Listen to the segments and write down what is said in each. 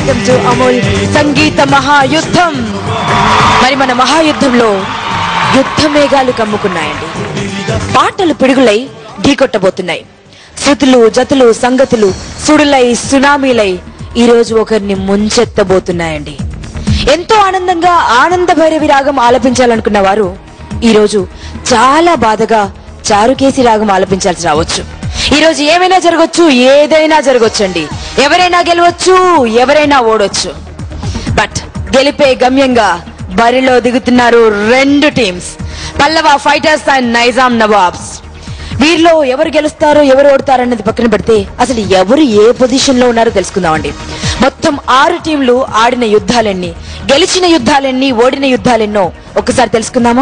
Welcome to Amul సంగీత మహాయుద్ధం మరి మన మహాయుద్ధంలో యుద్ధ మేఘాలు కమ్ముకున్నాయండి పాటలు పిడుగులై ఢీకొట్టబోతున్నాయి శృతులు జతులు సంగతులు సుడులై సునామీలై ఈ రోజు ఒకరిని ముంచెత్తబోతున్నాయండి ఎంతో ఆనందంగా ఆనంద భైరవి రాగం ఆలపించాలనుకున్న వారు ఈ రోజు చాలా బాధగా చారుకేసి రాగం ఆలపించాల్సి రావచ్చు ఈ రోజు ఏమైనా జరగచ్చు ఏదైనా జరగొచ్చండి ఎవరైనా గెలవచ్చు ఎవరైనా ఓడొచ్చు బట్ గెలిపే గమ్యంగా బరిలో దిగుతున్నారు రెండు teams Pallava fighters and Nizam Nawabs వీరిలో ఎవరు గెలుస్తారో ఎవరు ఓడతారో అన్నది పక్కన పెడితే అసలు ఎవరు ఏ పొజిషన్ లో ఉన్నారో తెలుసుకుందామండి మొత్తం ఆరు టీంలు ఆడిన యుద్ధాలెన్ని గెలిచిన యుద్ధాలెన్ని ఓడిన యుద్ధాలెన్నో ఒక్కసారి తెలుసుకుందామా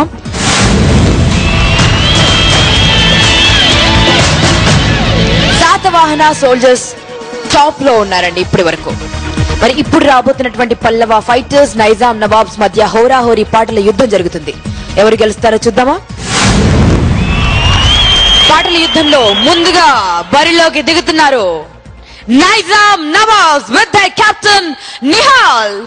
శాతవాహన సోల్జర్స్ టాప్ లో ఉన్నారండి ఇప్పటి వరకు మరి ఇప్పుడు రాబోతున్నటువంటి పల్లవ ఫైటర్స్ నైజాం నవాబ్స్ మధ్య హోరాహోరీ పాటల యుద్ధం జరుగుతుంది ఎవరు గెలుస్తారో చూద్దామా పాటల యుద్ధంలో ముందుగా బరిలోకి దిగుతున్నారు Nizam Nawabs with the captain Nihal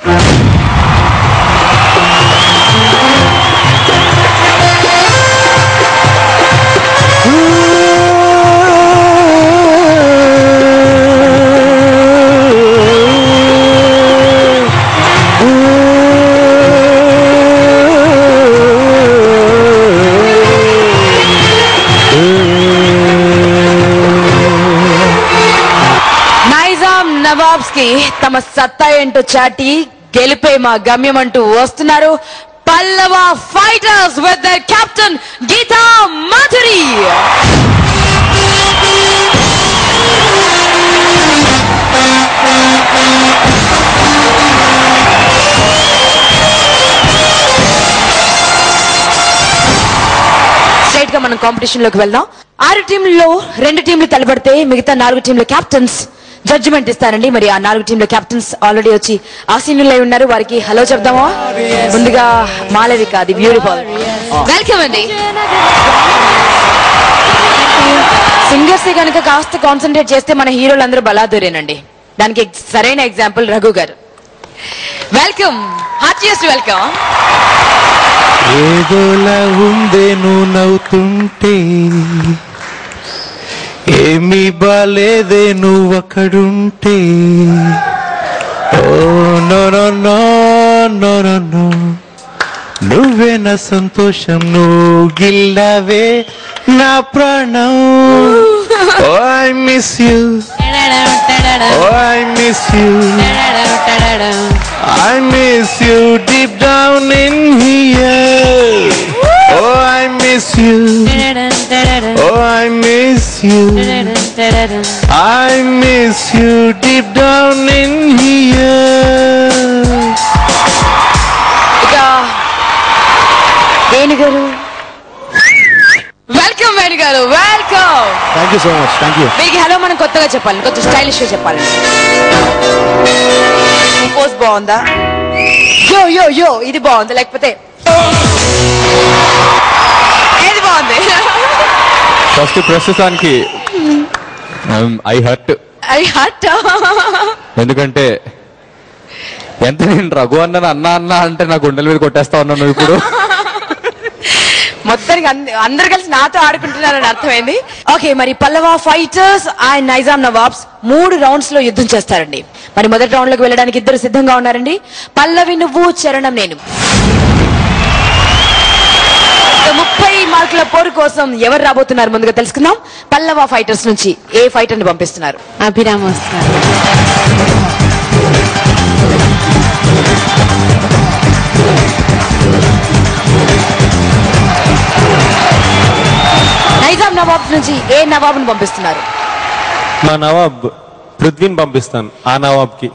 Nizam Nawabs కి తమ సత్తా ఏంటో చాటి గెలిపే మా గమ్యం అంటూ వస్తున్నారు Pallava fighters with the captain Geetha Madhuri straight గా మనం కాంపిటీషన్ లోకి వెళ్దాం ఆరు టీంలలో రెండు టీంలు తలబడితే మిగతా నాలుగు టీంల కెప్టెన్స్ జడ్జిమెంట్ ఇస్తారండి మరి ఆ నాలుగు టీంల కెప్టెన్స్ ఆల్రెడీ వచ్చి ఆసీనులై ఉన్నారు వారికి హలో చెప్దామా ముందుగా మాలవిక అది బ్యూటిఫుల్ వెల్కమ్ అండి సింగర్స్ కనుక కాస్త కాన్సన్ట్రేట్ చేస్తే మన హీరోలు అందరూ బలాదూరేనండి దానికి ex- సరైన ఎగ్జాంపుల్ రఘు గారు వెల్కమ్ హార్టియస్ట్ వెల్కమ్ ఏదోలా ఉందే నువ్వు నవ్వుతుంటే ఏమీ బాలేదే నువ్వు అక్కడుంటే oh no no no no no no నువ్వే నా సంతోషం నువ్వు గిల్లవే నా ప్రాణం oh I miss you oh I miss you I miss you deep down in here. Oh, I miss you. Oh, I miss you. I miss you deep down in here. ఇక వేణు గారు welcome Venu గారు welcome Thank you so much. Thank you. మీకు hello మనం కొత్తగా చెప్పాలి కొంచెం stylish గా చెప్పాలి పోస్ట్ బాగుందా యో యో యో ఇది బాగుంది లేకపోతే ఏది బాగుంది ఫస్ట్ ప్రస్తుతానికి ఐ హర్ట్ ఐ హట్ ఎందుకంటే ఎంత నేను రఘు అన్న అన్న అన్న అంటే నా గుండెల మీద కొట్టేస్తా ఉన్నాను నువ్వు ఇప్పుడు మొత్తానికి అంద- అందరు కలిసి నాతో ఆడుకుంటున్నారని అర్థమైంది ఓకే మరి పల్లవ ఫైటర్స్ అండ్ నైజాం నవాబ్స్ మూడు రౌండ్స్ లో యుద్ధం చేస్తారండి మరి మొదటి రౌండ్ లోకి వెళ్ళడానికి ఇద్దరు సిద్ధంగా ఉన్నారండి పల్లవి నువ్వు చరణం నేను ఇక ముప్పై మార్కుల పోరు కోసం ఎవరు రాబోతున్నారు ముందుగా తెలుసుకుందాం పల్లవ ఫైటర్స్ నుంచి ఏ ఫైటర్ ని పంపిస్తున్నారు అభిరామ్ వస్తారు నైజాం నవాబ్ నుంచి ఏ నవాబుని పంపిస్తున్నారు మా నవాబ్ పృథ్వీని పంపిస్తాను ఆ నవాబ్కి